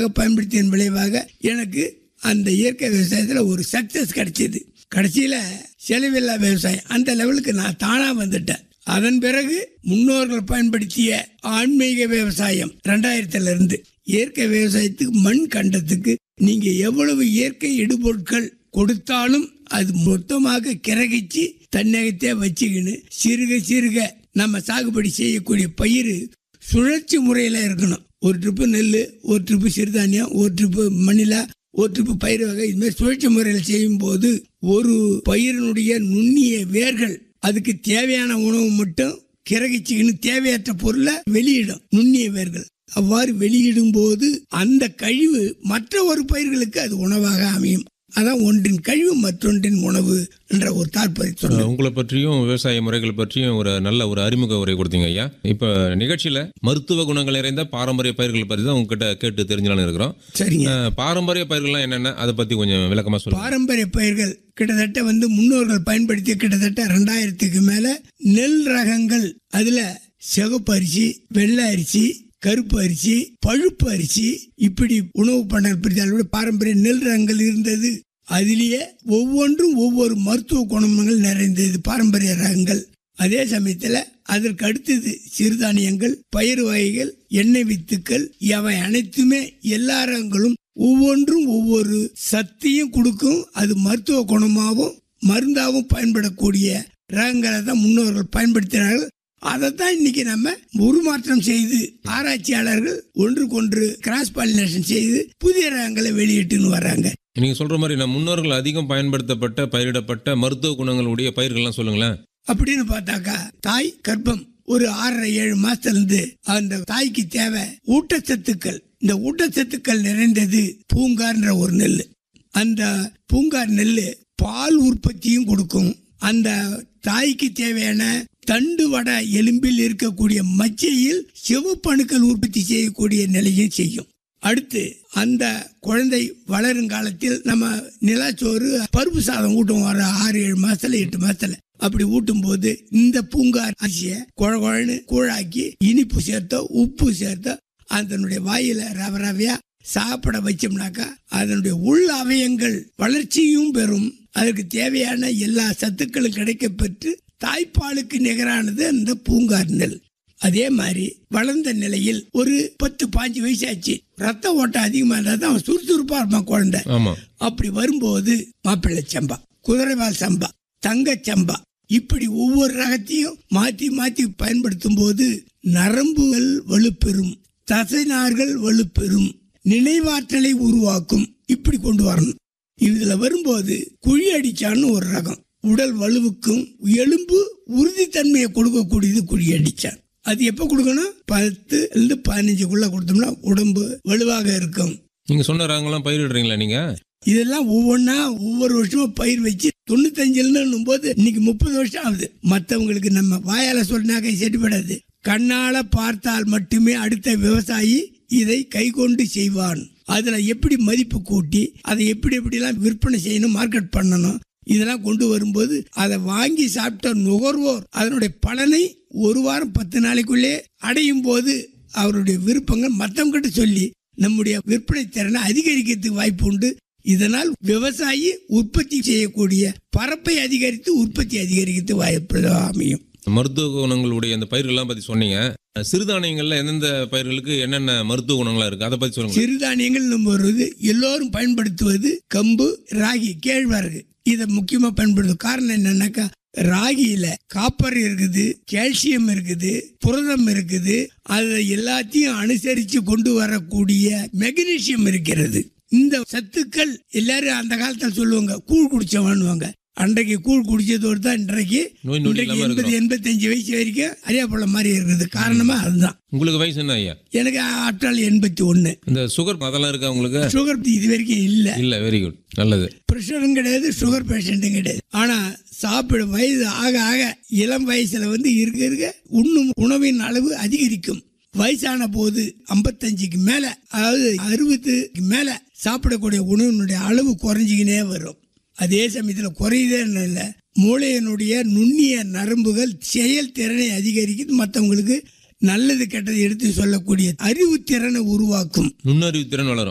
அதிகமாக பயன்படுத்தியதன் விளைவாக எனக்கு அந்த இயற்கை விவசாயத்தில் ஒரு சக்சஸ் கிடைச்சது கடைசியில் செலவில்லா விவசாயம் அந்த லெவலுக்கு நான் தானாக வந்துட்டேன் அதன் பிறகு முன்னோர்கள் பயன்படுத்திய ஆன்மீக விவசாயம் ரெண்டாயிரத்துல இருந்து இயற்கை விவசாயத்துக்கு மண் கண்டத்துக்கு நீங்க எவ்வளவு இயற்கை இடுபொருட்கள் கொடுத்தாலும் அது மொத்தமாக கிரகிச்சு தன்னகத்தே வச்சுக்கின்னு சிறுக சிறுக நம்ம சாகுபடி செய்யக்கூடிய பயிர் சுழற்சி முறையில் இருக்கணும் ஒரு ட்ரிப்பு நெல் ஒரு ட்ரிப்பு சிறுதானியம் ஒரு ட்ரிப்பு மணிலா ஒரு ட்ரிப்பு பயிர் வகை இது மாதிரி சுழற்சி முறையில் செய்யும் போது ஒரு பயிரினுடைய நுண்ணிய வேர்கள் அதுக்கு தேவையான உணவு மட்டும் கிரகிச்சுக்கின்னு தேவையற்ற பொருளை வெளியிடும் நுண்ணிய வேர்கள் அவ்வாறு வெளியிடும் போது அந்த கழிவு மற்ற ஒரு பயிர்களுக்கு அது உணவாக அமையும் அதான் ஒன்றின் கழிவு மற்றொன்றின் உணவு என்ற ஒரு தாற்பயம் சொன்னேன் உங்களை பற்றியும் விவசாய முறைகள் பற்றியும் ஒரு நல்ல ஒரு அறிமுக உரை கொடுத்தீங்க ஐயா இப்போ நிகழ்ச்சியில் மருத்துவ குணங்கள் நிறைந்த பாரம்பரிய பயிர்கள் பற்றி தான் உங்ககிட்ட கேட்டு தெரிஞ்சலாம்னு இருக்கிறோம் சரிங்க அஹ், பாரம்பரிய பயிர்கள்லாம் என்னென்ன அதை பற்றி கொஞ்சம் விளக்கமாக சொல்லுங்க பாரம்பரிய பயிர்கள் கிட்டத்தட்ட வந்து முன்னோர்கள் பயன்படுத்திய கிட்டத்தட்ட ரெண்டாயிரத்துக்கு மேல நெல் ரகங்கள் அதுல சிவப்பு அரிசி வெள்ளை அரிசி கருப்பு அரிசி பழுப்பு அரிசி இப்படி உணவு பண்ண பிரித்தால் பாரம்பரிய நெல் ரகங்கள் இருந்தது அதிலேயே ஒவ்வொன்றும் ஒவ்வொரு மருத்துவ குணங்கள் நிறைந்தது பாரம்பரிய ரகங்கள் அதே சமயத்துல அதற்கு அடுத்தது சிறுதானியங்கள் பயிர் வகைகள் எண்ணெய் வித்துக்கள் இவை அனைத்துமே எல்லா ரகங்களும் ஒவ்வொன்றும் ஒவ்வொரு சக்தியும் கொடுக்கும் அது மருத்துவ குணமாகவும் மருந்தாகவும் பயன்படக்கூடிய ரகங்களை தான் முன்னோர்கள் பயன்படுத்தினார்கள் அதைத்தான் இன்னைக்கு நம்ம உருமாற்றம் செய்து ஆராய்ச்சியாளர்கள் ஒன்றுக்கொன்று கிராஸ் பாலினேஷன் செய்து புதிய ரகங்களை வெளியிட்டுன்னு வர்றாங்க நீங்கள் சொல்கிற மாதிரி நம்ம முன்னோர்கள் அதிகம் பயன்படுத்தப்பட்ட பயிரிடப்பட்ட மருத்துவ குணங்களுடைய பயிர்கள்லாம் சொல்லுங்களேன் அப்படின்னு பார்த்தாக்கா தாய் கர்ப்பம் ஒரு ஆறரை ஏழு மாசத்துல இருந்து அந்த தாய்க்கு தேவை ஊட்டச்சத்துக்கள் இந்த ஊட்டச்சத்துக்கள் நிறைந்தது பூங்கார்ன்ற ஒரு நெல் அந்த பூங்கார் நெல் பால் உற்பத்தியும் கொடுக்கும் அந்த தாய்க்கு தேவையான தண்டு வட எலும்பில் இருக்கக்கூடிய மச்சையில் சிவப்பணுக்கள் உற்பத்தி செய்யக்கூடிய நிலையும் செய்யும் அடுத்து அந்த குழந்தை வளரும் காலத்தில் நம்ம நிலாச்சோறு பருப்பு சாதம் ஊட்டும் வர ஆறு ஏழு மாசத்துல எட்டு மாசத்துல அப்படி ஊட்டும் போது இந்த பூங்கார் அரிசியை குழ குழன்னு கூழாக்கி இனிப்பு சேர்த்தோ உப்பு சேர்த்தோ அதனுடைய வாயில ரவ ரவையா சாப்பிட வச்சோம்னாக்கா அதனுடைய உள் அவயங்கள் வளர்ச்சியும் பெறும் அதற்கு தேவையான எல்லா சத்துக்களும் கிடைக்க பெற்று தாய்ப்பாலுக்கு நிகரானது அந்த பூங்கார் நெல் அதே மாதிரி வளர்ந்த நிலையில் ஒரு பத்து பாஞ்சு வயசாச்சு ரத்த ஓட்டம் அதிகமா இருந்தா தான் அவன் சுறுசுறுப்பா இருப்பான் குழந்தை ஆமாம் அப்படி வரும்போது மாப்பிள்ளை சம்பா குதிரைவால் சம்பா தங்கச் சம்பா இப்படி ஒவ்வொரு ரகத்தையும் மாற்றி மாற்றி பயன்படுத்தும் போது நரம்புகள் வலுப்பெறும் தசைநார்கள் வலுப்பெறும் நினைவாற்றலை உருவாக்கும் இப்படி கொண்டு வரணும் இதுல வரும்போது குழி அடிச்சான்னு ஒரு ரகம் உடல் வலுவுக்கும் எலும்பு உறுதித்தன்மையை கொடுக்கக்கூடியது குழி அடிச்சான் அது எப்ப கொடுக்கணும் பத்து இருந்து பதினஞ்சுக்குள்ள கொடுத்தோம்னா உடம்பு வலுவாக இருக்கும் நீங்கள் சொன்ன ரகங்கள்லாம் பயிரிடுறீங்களா நீங்கள் இதெல்லாம் ஒவ்வொன்றா ஒவ்வொரு வருஷமும் பயிர் வச்சு தொண்ணூத்தஞ்சுலன்னும் போது இன்னைக்கு முப்பது வருஷம் ஆகுது மற்றவங்களுக்கு நம்ம வாயால சொன்னாக்க செட்டுப்படாது கண்ணால பார்த்தால் மட்டுமே அடுத்த விவசாயி இதை கைகொண்டு செய்வான் அதுல எப்படி மதிப்பு கூட்டி அதை எப்படி எப்படிலாம் விற்பனை செய்யணும் மார்க்கெட் பண்ணணும் இதெல்லாம் கொண்டு வரும்போது அதை வாங்கி சாப்பிட்ட நுகர்வோர் அதனுடைய பலனை ஒரு வாரம் பத்து நாளைக்குள்ளே அடையும் போது அவருடைய விருப்பங்கள் மற்றவங்கிட்ட சொல்லி நம்முடைய விற்பனை திறனை அதிகரிக்கிறதுக்கு வாய்ப்பு உண்டு இதனால் விவசாயி உற்பத்தி செய்யக்கூடிய பரப்பை அதிகரித்து உற்பத்தி அதிகரிக்கிறது வாய்ப்பு அமையும் மருத்துவ குணங்களுடைய அந்த பயிர்கள்லாம் பற்றி சொன்னீங்க சிறுதானியங்களில் எந்தெந்த பயிர்களுக்கு என்னென்ன மருத்துவ குணங்கள்லாம் இருக்குது அதை பற்றி சொல்லுங்க சிறுதானியங்கள் வருவது எல்லோரும் பயன்படுத்துவது கம்பு ராகி கேழ்வரகு இதை முக்கியமா பயன்படுத்தும் காரணம் என்னன்னாக்கா ராகியில காப்பர் இருக்குது கால்சியம் இருக்குது புரதம் இருக்குது அதை எல்லாத்தையும் அனுசரித்து கொண்டு வரக்கூடிய மெக்னீசியம் இருக்கிறது இந்த சத்துக்கள் எல்லாரும் அந்த காலத்துல சொல்லுவாங்க கூழ் குடிச்சவன்னுவாங்க அன்றைக்கு கூழ் குடிச்சதோடு தான் இன்றைக்கு நோய் நொடி இன்றைக்கு இல்லாம எண்பது இருக்கிறோம். எண்பத்தஞ்சு வயசு வரைக்கும் அரியாப்பழம் மாதிரி இருக்குது காரணமா அதுதான் உங்களுக்கு வயசு என்ன ஐயா எனக்கு ஆற்றால் எண்பத்தி ஒன்று இந்த சுகர் அதெல்லாம் இருக்கா உங்களுக்கு சுகர் இது வரைக்கும் இல்லை இல்லை வெரி குட் நல்லது ப்ரெஷரும் கிடையாது சுகர் பேஷண்ட்டும் கிடையாது ஆனா சாப்பிட வயது ஆக ஆக இளம் வயசுல வந்து இருக்க இருக்க உண்ணும் உணவின் அளவு அதிகரிக்கும் வயசான போது ஐம்பத்தஞ்சுக்கு மேல அதாவது அறுபதுக்கு மேல சாப்பிடக்கூடிய உணவினுடைய அளவு குறைஞ்சிக்கினே வரும் அதே சமயத்தில் குறையுதே இல்லை மூளையினுடைய நுண்ணிய நரம்புகள் செயல்திறனை அதிகரிக்குது மற்றவங்களுக்கு நல்லது கெட்டது எடுத்து சொல்லக்கூடிய அறிவு திறனை உருவாக்கும் நுண்ணறிவு திறன் வளரும்